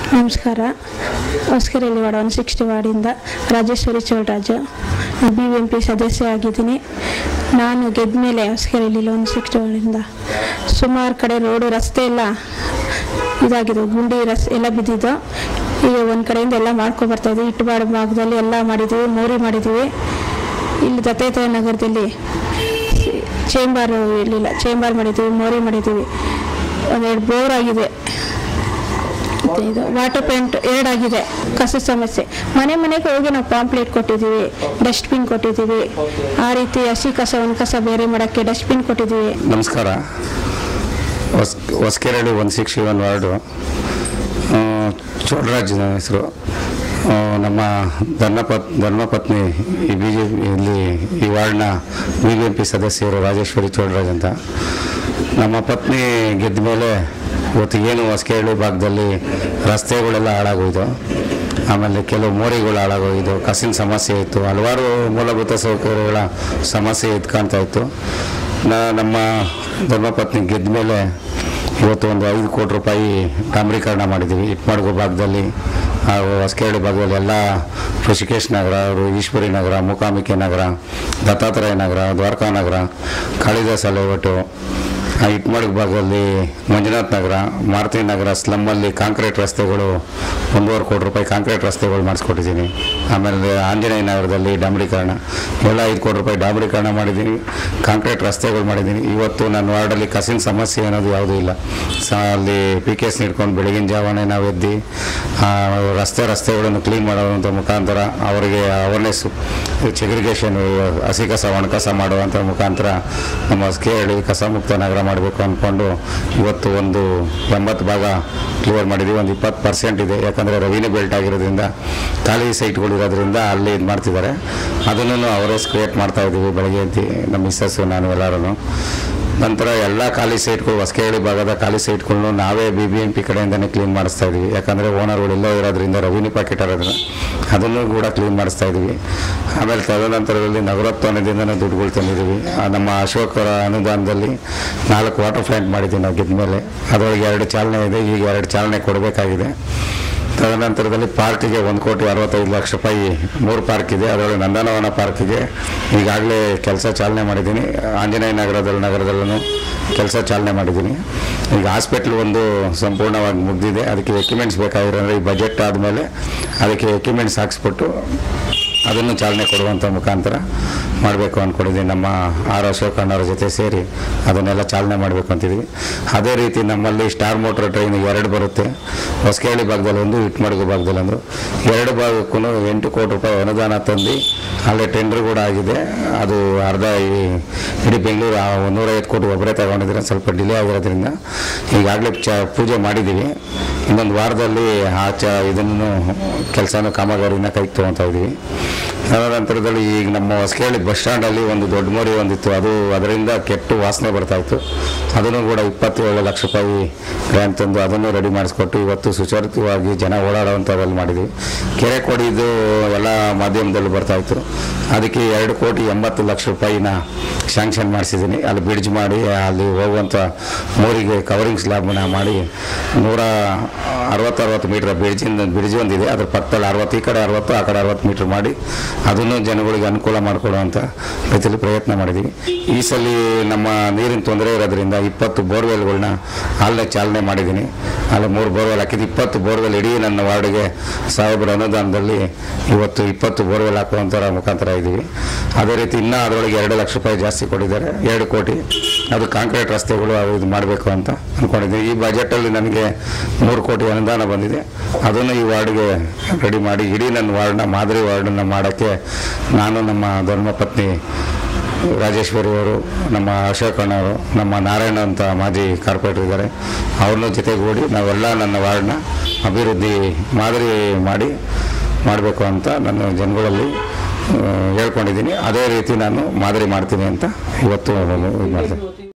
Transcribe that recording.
ನಮಸ್ಕಾರ ಹೊಸಕೆರೆಯಲ್ಲಿ ward one sixty ವಾರ್ಡಿಂದ Rajeshwari Cholaraju B V M P ಸದಸ್ಯ ಆಗಿದ್ದೀನಿ ನಾನು ಗೆದ್ದ ಮೇಲೆ ಹೊಸಕೆರೆಯಲ್ಲಿ ಒನ್ ಸಿಕ್ಸ್ಟಿ ವಾರ್ಡಿಂದ ಸುಮಾರು ಕಡೆ ರೋಡು ರಸ್ತೆ ಎಲ್ಲ ಇದಾಗಿದೆ ಗುಂಡಿ ರಸ್ ಎಲ್ಲ ಬಿದ್ದಿದ್ದು ಈಗ ಒಂದು ಕಡೆಯಿಂದ ಎಲ್ಲ ಮಾಡ್ಕೊ ಬರ್ತಾ ಇದ್ದೀವಿ ಇಟ್ಟುಬಾಡು ಭಾಗದಲ್ಲಿ ಎಲ್ಲ ಮಾಡಿದ್ದೀವಿ ಮೋರಿ ಮಾಡಿದ್ದೀವಿ ಇಲ್ಲಿ ದತ್ತಾತ್ರೇಯ ನಗರದಲ್ಲಿ ಚೇಂಬಾರು ಇರಲಿಲ್ಲ ಚೇಂಬರ್ ಮಾಡಿದ್ದೀವಿ ಮೋರಿ ಮಾಡಿದ್ದೀವಿ ಒಂದೆರಡು ಬೋರ್ ಆಗಿದೆ ಮತ್ತೆ ಇದು ವಾಟರ್ ಪೇಂಟ್ ಎರಡಾಗಿದೆ ಕಸ ಸಮಸ್ಯೆ ಮನೆ ಮನೆಗೆ ಹೋಗಿ ನಾವು ಪಾಂಪ್ಲೇಟ್ ಕೊಟ್ಟಿದ್ದೀವಿ ಡಸ್ಟ್ಬಿನ್ ಕೊಟ್ಟಿದ್ದೀವಿ ಆ ರೀತಿ ಹಸಿ ಕಸ ಒಣ ಕಸ ಬೇರೆ ಮಾಡೋಕ್ಕೆ ಡಸ್ಟ್ಬಿನ್ ಕೊಟ್ಟಿದ್ದೀವಿ ನಮಸ್ಕಾರ ಹೊಸ್ ಹೊಸಕೆರಳಿ ಒನ್ ಸಿಕ್ಸ್ಟಿ ಒನ್ ವಾರ್ಡು ಆ, ಚೋಳರಾಜ್ ನನ್ನ ಹೆಸರು ಆ, ನಮ್ಮ ಧರ್ಮಪತ್ ಧರ್ಮಪತ್ನಿ ಈ ಬಿ ಜೆ ಪಿಯಲ್ಲಿ ಈ ವಾರ್ಡ್ನ ಬಿ ಬಿ ಎಂ ಪಿ ಸದಸ್ಯರು ರಾಜೇಶ್ವರಿ ಚೋಳರಾಜ್ ಅಂತ ನಮ್ಮ ಪತ್ನಿ ಗೆದ್ದ ಮೇಲೆ ಇವತ್ತು ಏನು ಹೊಸಕೆರಳಿ ಭಾಗದಲ್ಲಿ ರಸ್ತೆಗಳೆಲ್ಲ ಹಾಳಾಗೋಯ್ತು ಆಮೇಲೆ ಕೆಲವು ಮೋರಿಗಳು ಹಾಳಾಗೋಗಿದ್ದು ಕಸಿನ ಸಮಸ್ಯೆ ಇತ್ತು ಹಲವಾರು ಮೂಲಭೂತ ಸೌಕರ್ಯಗಳ ಸಮಸ್ಯೆ ಎತ್ಕೊಳ್ತಾ ಇತ್ತು ನಾ ನಮ್ಮ ಧರ್ಮಪತ್ನಿ ಗೆದ್ದ ಮೇಲೆ ಇವತ್ತು ಒಂದು ಐದು ಕೋಟಿ ರೂಪಾಯಿ ಡಾಂಬರೀಕರಣ ಮಾಡಿದ್ದೀವಿ ಇಟ್ಮಾಡ್ಗೋ ಭಾಗದಲ್ಲಿ ಹಾಗೂ ಹೊಸಕೆರಳಿ ಭಾಗದಲ್ಲಿ ಎಲ್ಲ ಋಷಿಕೇಶ್ ನಗರ ಅವರು ಈಶ್ವರಿ ನಗರ ಮೂಕಾಂಬಿಕೆ ನಗರ ದತ್ತಾತ್ರೇಯ ನಗರ ದ್ವಾರಕಾ ನಗರ ಕಾಳಿದಾಸ ಲೇಔಟು ಆ ಇಟ್ಮಾಡ್ಗ ಭಾಗದಲ್ಲಿ ಮಂಜುನಾಥ್ ನಗರ ಮಾರುತಿ ನಗರ ಸ್ಲಮ್ಮಲ್ಲಿ ಕಾಂಕ್ರೀಟ್ ರಸ್ತೆಗಳು ಒಂದೂವರೆ ಕೋಟಿ ರೂಪಾಯಿ ಕಾಂಕ್ರೀಟ್ ರಸ್ತೆಗಳು ಮಾಡಿಸ್ಕೊಟ್ಟಿದ್ದೀನಿ ಆಮೇಲೆ ಆಂಜನೇಯ ನಗರದಲ್ಲಿ ಡಾಂಬರೀಕರಣ ಎಲ್ಲ ಐದು ಕೋಟಿ ರೂಪಾಯಿ ಡಾಂಬರೀಕರಣ ಮಾಡಿದ್ದೀನಿ ಕಾಂಕ್ರೀಟ್ ರಸ್ತೆಗಳು ಮಾಡಿದ್ದೀನಿ ಇವತ್ತು ನನ್ನ ವಾರ್ಡಲ್ಲಿ ಕಸಿನ ಸಮಸ್ಯೆ ಅನ್ನೋದು ಯಾವುದೂ ಇಲ್ಲ ಸ ಅಲ್ಲಿ ಪಿ ಕೆ ಎಸ್ ನೀಡ್ಕೊಂಡು ಬೆಳಗಿನ ಜಾವನೇ ನಾವು ಎದ್ದು ಆ, ರಸ್ತೆ ರಸ್ತೆಗಳನ್ನು ಕ್ಲೀನ್ ಮಾಡೋವಂಥ ಮುಖಾಂತರ ಅವರಿಗೆ ಅವೇರ್ನೆಸ್ಸು ಸೆಗ್ರಿಗೇಷನ್ ಹಸಿ ಕಸ ಒಣ ಕಸ ಮಾಡುವಂಥ ಮುಖಾಂತರ ನಮ್ಮ ಹೇಳಿ ಕಸ ಮುಕ್ತ ನಗರ ಮಾಡಬೇಕು ಅಂದ್ಕೊಂಡು ಇವತ್ತು ಒಂದು ಎಂಬತ್ತು ಭಾಗ ಕ್ಲಿಯರ್ ಮಾಡಿದ್ದೀವಿ ಒಂದು ಇಪ್ಪತ್ತು ಪರ್ಸೆಂಟ್ ಇದೆ ಯಾಕಂದರೆ ರೆವಿನ್ಯೂ ಬೆಲ್ಟ್ ಆಗಿರೋದ್ರಿಂದ ಖಾಲಿ ಸೈಟ್ಗಳು ಇರೋದ್ರಿಂದ ಅಲ್ಲಿ ಇದು ಮಾಡ್ತಿದ್ದಾರೆ ಅದನ್ನು ಅವರೇ ಕ್ರಿಯೇಟ್ ಮಾಡ್ತಾ ಇದ್ದೀವಿ ಬೆಳಗ್ಗೆ ಎದ್ದು ನಮ್ಮ ಮಿಸ್ಸಸ್ಸು ನಾನು ಎಲ್ಲರೂ ನಂತರ ಎಲ್ಲ ಖಾಲಿ ಸೈಟ್ಗಳು ಹೊಸಕೆಹಳ್ಳಿ ಭಾಗದ ಖಾಲಿ ಸೈಟ್ಗಳನ್ನು ನಾವೇ ಬಿ ಬಿ ಎಂ ಪಿ ಕಡೆಯಿಂದನೇ ಕ್ಲೀನ್ ಮಾಡಿಸ್ತಾ ಇದ್ದೀವಿ ಯಾಕಂದರೆ ಓನರ್ಗಳು ಎಲ್ಲ ಇರೋದ್ರಿಂದ ರೆವಿನ್ಯೂ ಪ್ಯಾಕೆಟ್ ಇರೋದ್ರಿಂದ ಅದನ್ನು ಕೂಡ ಕ್ಲೀನ್ ಮಾಡಿಸ್ತಾ ಇದ್ದೀವಿ ಆಮೇಲೆ ತದನಂತರದಲ್ಲಿ ನಗರೋತ್ಥಾನದಿಂದನೇ ದುಡ್ಡುಗಳು ತಂದಿದ್ದೀವಿ ಆ ನಮ್ಮ ಅಶೋಕರ ಅನುದಾನದಲ್ಲಿ ನಾಲ್ಕು ವಾಟರ್ ಪ್ಲಾಂಟ್ ಮಾಡಿದ್ದೀವಿ ನಾವು ಗೆದ್ದ ಮೇಲೆ ಅದರೊಳಗೆ ಎರಡು ಚಾಲನೆ ಇದೆ ಈಗ ಎರಡು ಚಾಲನೆ ಕೊಡಬೇಕಾಗಿದೆ ತದನಂತರದಲ್ಲಿ ಪಾರ್ಕಿಗೆ ಒಂದು ಕೋಟಿ ಅರವತ್ತೈದು ಲಕ್ಷ ರೂಪಾಯಿ ಮೂರು ಪಾರ್ಕ್ ಇದೆ ಅದರೊಳಗೆ ನಂದನವನ ಪಾರ್ಕಿಗೆ ಈಗಾಗಲೇ ಕೆಲಸ ಚಾಲನೆ ಮಾಡಿದ್ದೀನಿ ಆಂಜನೇಯ ನಗರದಲ್ಲಿ ನಗರದಲ್ಲೂ ಕೆಲಸ ಚಾಲನೆ ಮಾಡಿದ್ದೀನಿ ಈಗ ಹಾಸ್ಪಿಟ್ಲ್ ಒಂದು ಸಂಪೂರ್ಣವಾಗಿ ಮುಗಿದಿದೆ ಅದಕ್ಕೆ ಎಕ್ವಿಪ್ಮೆಂಟ್ಸ್ ಬೇಕಾಗಿರೋದ್ರೆ ಈ ಬಜೆಟ್ ಆದಮೇಲೆ ಅದಕ್ಕೆ ಎಕ್ವಿಪ್ಮೆಂಟ್ಸ್ ಹಾಕ್ಸ್ಬಿಟ್ಟು ಅದನ್ನು ಚಾಲನೆ ಕೊಡುವಂಥ ಮುಖಾಂತರ ಮಾಡಬೇಕು ಅಂದ್ಕೊಂಡಿದ್ದೀನಿ ನಮ್ಮ ಆರ್ ಅಶೋಕ್ ಅಣ್ಣವ್ರ ಜೊತೆ ಸೇರಿ ಅದನ್ನೆಲ್ಲ ಚಾಲನೆ ಮಾಡಬೇಕು ಅಂತಿದ್ವಿ ಅದೇ ರೀತಿ ನಮ್ಮಲ್ಲಿ ಸ್ಟಾರ್ ಮೋಟ್ರ್ ಟ್ರೈನ್ ಎರಡು ಬರುತ್ತೆ ಹೊಸಕೆಹಳ್ಳಿ ಭಾಗದಲ್ಲಿ ಒಂದು ಇಟ್ಮಡ್ಗು ಭಾಗದಲ್ಲಿ ಒಂದು ಎರಡು ಭಾಗಕ್ಕೂ ಎಂಟು ಕೋಟಿ ರೂಪಾಯಿ ಅನುದಾನ ತಂದು ಅಲ್ಲೇ ಟೆಂಡರ್ ಕೂಡ ಆಗಿದೆ ಅದು ಅರ್ಧ ಈ ಇಡೀ ಬೆಂಗಳೂರು ಆ ನೂರೈವತ್ತು ಕೋಟಿ ಒಬ್ಬರೇ ತಗೊಂಡಿದ್ರೆ ಸ್ವಲ್ಪ ಡಿಲೇ ಆಗಿರೋದ್ರಿಂದ ಈಗಾಗಲೇ ಚ ಪೂಜೆ ಮಾಡಿದ್ದೀವಿ ಇನ್ನೊಂದು ವಾರದಲ್ಲಿ ಆ ಚ ಇದನ್ನು ಕೆಲಸನೂ ಕಾಮಗಾರಿನ ಕೈಗೆ ತೊಗೊತಾ ಇದ್ದೀವಿ ತದನಂತರದಲ್ಲಿ ಈಗ ನಮ್ಮ ಹೊಸಕೆಹಳ್ಳಿ ಬಸ್ ಸ್ಟ್ಯಾಂಡಲ್ಲಿ ಒಂದು ದೊಡ್ಡ ಮೋರಿ ಒಂದಿತ್ತು ಅದು ಅದರಿಂದ ಕೆಟ್ಟು ವಾಸನೆ ಬರ್ತಾ ಇತ್ತು ಅದನ್ನು ಕೂಡ ಇಪ್ಪತ್ತೇಳು ಲಕ್ಷ ರೂಪಾಯಿ ಗ್ರ್ಯಾಂಟ್ ತಂದು ಅದನ್ನು ರೆಡಿ ಮಾಡಿಸ್ಕೊಟ್ಟು ಇವತ್ತು ಸುಚಾರಿತವಾಗಿ ಜನ ಓಡಾಡುವಂಥದ್ರಲ್ಲಿ ಮಾಡಿದ್ವಿ ಕೆರೆ ಕೊಡಿದು ಎಲ್ಲ ಮಾಧ್ಯಮದಲ್ಲೂ ಬರ್ತಾ ಇತ್ತು ಅದಕ್ಕೆ ಎರಡು ಕೋಟಿ ಎಂಬತ್ತು ಲಕ್ಷ ರೂಪಾಯಿನ ಶಾಂಕ್ಷನ್ ಮಾಡಿಸಿದ್ದೀನಿ ಅಲ್ಲಿ ಬ್ರಿಡ್ಜ್ ಮಾಡಿ ಅಲ್ಲಿ ಹೋಗುವಂಥ ಮೋರಿಗೆ ಕವರಿಂಗ್ ಸ್ಲ್ಯಾಬ್ನ ಮಾಡಿ ನೂರ ಅರವತ್ತು ಅರವತ್ತು ಮೀಟ್ರ್ ಬ್ರಿಡ್ಜಿಂದ ಬ್ರಿಡ್ಜ್ ಒಂದಿದೆ ಅದ್ರ ಪಕ್ಕದಲ್ಲಿ ಅರವತ್ತು ಈ ಕಡೆ ಅರವತ್ತು ಆ ಕಡೆ ಅರವತ್ತು ಮೀಟ್ರ್ ಮಾಡಿ ಅದನ್ನು ಜನಗಳಿಗೆ ಅನುಕೂಲ ಮಾಡಿಕೊಡುವಂಥ ರೀತಿಯಲ್ಲಿ ಪ್ರಯತ್ನ ಮಾಡಿದ್ದೀವಿ ಈ ಸಲ ನಮ್ಮ ನೀರಿನ ತೊಂದರೆ ಇರೋದ್ರಿಂದ ಇಪ್ಪತ್ತು ಬೋರ್ವೆಲ್ಗಳನ್ನ ಅಲ್ಲೇ ಚಾಲನೆ ಮಾಡಿದ್ದೀನಿ ಅಲ್ಲಿ ಮೂರು ಬೋರ್ವೆಲ್ ಹಾಕಿದ್ದು ಇಪ್ಪತ್ತು ಬೋರ್ವೆಲ್ ಇಡೀ ನನ್ನ ವಾರ್ಡ್ಗೆ ಸಾಹೇಬರ ಅನುದಾನದಲ್ಲಿ ಇವತ್ತು ಇಪ್ಪತ್ತು ಬೋರ್ವೆಲ್ ಹಾಕುವಂಥ ಮುಖಾಂತರ ಇದ್ದೀವಿ ಅದೇ ರೀತಿ ಇನ್ನೂ ಅದರೊಳಗೆ ಎರಡು ಲಕ್ಷ ರೂಪಾಯಿ ಜಾಸ್ತಿ ಕೊಟ್ಟಿದ್ದಾರೆ ಎರಡು ಕೋಟಿ ಅದು ಕಾಂಕ್ರೀಟ್ ರಸ್ತೆಗಳು ಅವು ಇದು ಮಾಡಬೇಕು ಅಂತ ಅಂದ್ಕೊಂಡಿದ್ದೀನಿ ಈ ಬಜೆಟಲ್ಲಿ ನನಗೆ ಮೂರು ಕೋಟಿ ಅನುದಾನ ಬಂದಿದೆ ಅದನ್ನು ಈ ವಾರ್ಡ್ಗೆ ರೆಡಿ ಮಾಡಿ ಇಡೀ ನನ್ನ ವಾರ್ಡ್ನ ಮಾದರಿ ವಾರ್ಡನ್ನು ಮಾಡೋಕ್ಕೆ ನಾನು ನಮ್ಮ ಧರ್ಮಪತ್ನಿ ರಾಜೇಶ್ವರಿ ಅವರು ನಮ್ಮ ಅಶೋಕ್ ಅಣ್ಣವರು ನಮ್ಮ ನಾರಾಯಣ ಅಂತ ಮಾಜಿ ಕಾರ್ಪೊರೇಟರ್ ಇದ್ದಾರೆ ಅವ್ರನ್ನ ಜೊತೆಗೂಡಿ ನಾವೆಲ್ಲ ನನ್ನ ವಾರ್ಡ್ನ ಅಭಿವೃದ್ಧಿ ಮಾದರಿ ಮಾಡಿ ಮಾಡಬೇಕು ಅಂತ ನನ್ನ ಜನಗಳಲ್ಲಿ ಆ, ಹೇಳ್ಕೊಂಡಿದ್ದೀನಿ ಅದೇ ರೀತಿ ನಾನು ಮಾದರಿ ಮಾಡ್ತೀನಿ ಅಂತ ಇವತ್ತು ಇದು ಮಾಡ್ತೀನಿ